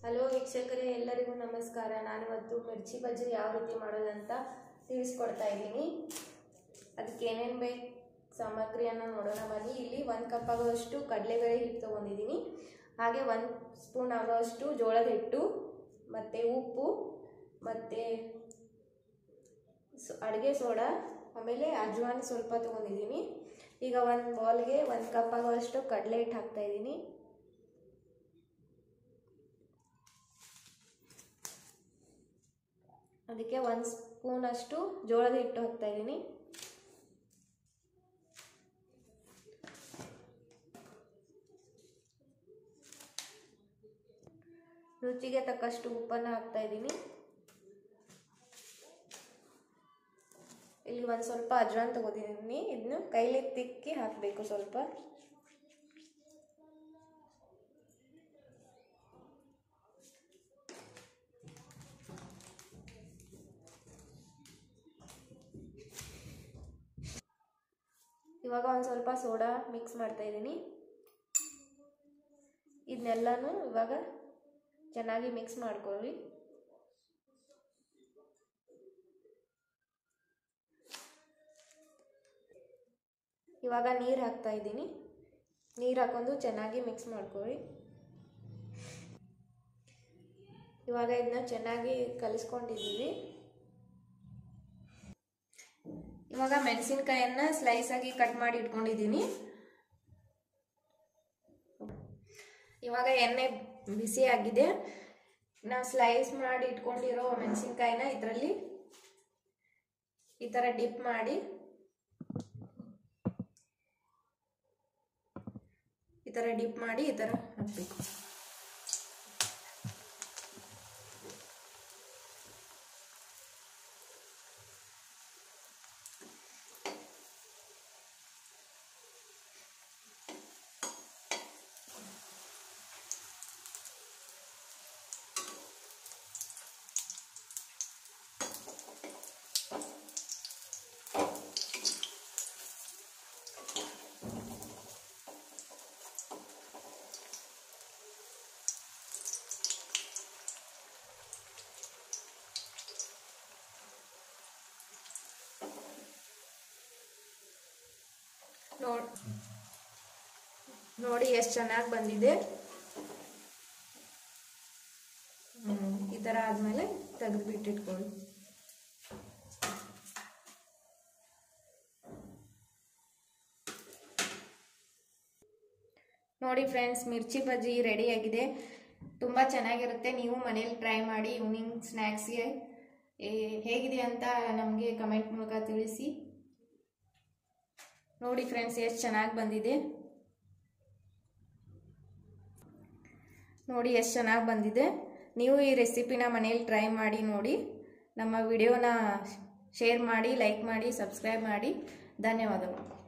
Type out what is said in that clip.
hello ವೀಕ್ಷಕರೇ ಎಲ್ಲರಿಗೂ ನಮಸ್ಕಾರ ನಾನಿವತ್ತು ಮಿರ್ಚಿ ಬಜ್ಜಿ ಯಾವ ರೀತಿ ಮಾಡೋದಂತ ತಿಳಿಸ್ಕೊಡ್ತಾ ಇದ್ದೀನಿ ಅದಕ್ಕೆ ಏನೇನು ಬೇಕು ಸಾಮಗ್ರಿಯನ್ನು ನೋಡೋಣ ಬನ್ನಿ ಇಲ್ಲಿ ಒಂದು ಕಪ್ ಆಗೋಷ್ಟು ಕಡಲೆಬೇಳೆ ಹಿಟ್ಟು ತೊಗೊಂಡಿದ್ದೀನಿ ಹಾಗೆ ಒಂದು ಸ್ಪೂನ್ ಆಗೋಷ್ಟು ಜೋಳದ ಹಿಟ್ಟು ಮತ್ತು ಉಪ್ಪು ಮತ್ತು ಅಡುಗೆ ಸೋಡಾ ಆಮೇಲೆ ಅಜ್ವಾನ್ ಸ್ವಲ್ಪ ತೊಗೊಂಡಿದ್ದೀನಿ ಈಗ ಒಂದು ಬೌಲ್ಗೆ ಒಂದು ಕಪ್ ಆಗುವಷ್ಟು ಕಡಲೆ ಹಿಟ್ಟು ಹಾಕ್ತಾಯಿದ್ದೀನಿ ಅದಕ್ಕೆ ಒಂದು ಸ್ಪೂನಷ್ಟು ಜೋಳದ ಹಿಟ್ಟು ಹಾಕ್ತಾ ಇದ್ದೀನಿ ರುಚಿಗೆ ತಕ್ಕಷ್ಟು ಉಪ್ಪನ್ನು ಹಾಕ್ತಾ ಇದ್ದೀನಿ ಇಲ್ಲಿ ಒಂದು ಸ್ವಲ್ಪ ಅಜ್ವಾನ್ ತಗೋತಿದ್ದೀನಿ ಇದನ್ನು ಕೈಲಿ ತಿಕ್ಕಿ ಹಾಕಬೇಕು ಸ್ವಲ್ಪ ಇವಾಗ ಒಂದು ಸ್ವಲ್ಪ ಸೋಡಾ ಮಿಕ್ಸ್ ಮಾಡ್ತಾ ಇದ್ದೀನಿ ಇದನ್ನೆಲ್ಲನೂ ಇವಾಗ ಚೆನ್ನಾಗಿ ಮಿಕ್ಸ್ ಮಾಡ್ಕೊಳ್ಳಿ ಇವಾಗ ನೀರು ಹಾಕ್ತಾ ಇದ್ದೀನಿ ನೀರು ಹಾಕೊಂಡು ಚೆನ್ನಾಗಿ ಮಿಕ್ಸ್ ಮಾಡ್ಕೊಳ್ಳಿ ಇವಾಗ ಇದನ್ನ ಚೆನ್ನಾಗಿ ಕಲಿಸ್ಕೊಂಡಿದ್ದೀವಿ ಇವಾಗ ಮೆಣಸಿನ್ಕಾಯನ್ನ ಸ್ಲೈಸ್ ಆಗಿ ಕಟ್ ಮಾಡಿ ಇಟ್ಕೊಂಡಿದ್ದೀನಿ ಇವಾಗ ಎಣ್ಣೆ ಬಿಸಿ ಆಗಿದೆ ನಾವು ಸ್ಲೈಸ್ ಮಾಡಿ ಇಟ್ಕೊಂಡಿರೋ ಮೆಣಸಿನ್ಕಾಯಿನ ಇದರಲ್ಲಿ ಈ ಥರ ಡಿಪ್ ಮಾಡಿ ಈ ಥರ ಡಿಪ್ ಮಾಡಿ ಈ ಥರ ಹಾಕಬೇಕು ನೋಡ್ ನೋಡಿ ಎಷ್ಟು ಚೆನ್ನಾಗಿ ಬಂದಿದೆ ಈ ಥರ ಆದಮೇಲೆ ತೆಗೆದು ಬಿಟ್ಟಿಟ್ಕೊಳ್ಳಿ ನೋಡಿ ಫ್ರೆಂಡ್ಸ್ ಮಿರ್ಚಿ ಬಜ್ಜಿ ರೆಡಿಯಾಗಿದೆ ತುಂಬ ಚೆನ್ನಾಗಿರುತ್ತೆ ನೀವು ಮನೇಲಿ ಟ್ರೈ ಮಾಡಿ ಈವ್ನಿಂಗ್ ಸ್ನ್ಯಾಕ್ಸ್ಗೆ ಹೇಗಿದೆ ಅಂತ ನಮಗೆ ಕಮೆಂಟ್ ಮೂಲಕ ತಿಳಿಸಿ ನೋಡಿ ಫ್ರೆಂಡ್ಸ್ ಎಷ್ಟು ಚೆನ್ನಾಗಿ ಬಂದಿದೆ ನೋಡಿ ಎಷ್ಟು ಚೆನ್ನಾಗಿ ಬಂದಿದೆ ನೀವು ಈ ರೆಸಿಪಿನ ಮನೇಲಿ ಟ್ರೈ ಮಾಡಿ ನೋಡಿ ನಮ್ಮ ವಿಡಿಯೋನ ಶೇರ್ ಮಾಡಿ ಲೈಕ್ ಮಾಡಿ ಸಬ್ಸ್ಕ್ರೈಬ್ ಮಾಡಿ ಧನ್ಯವಾದಗಳು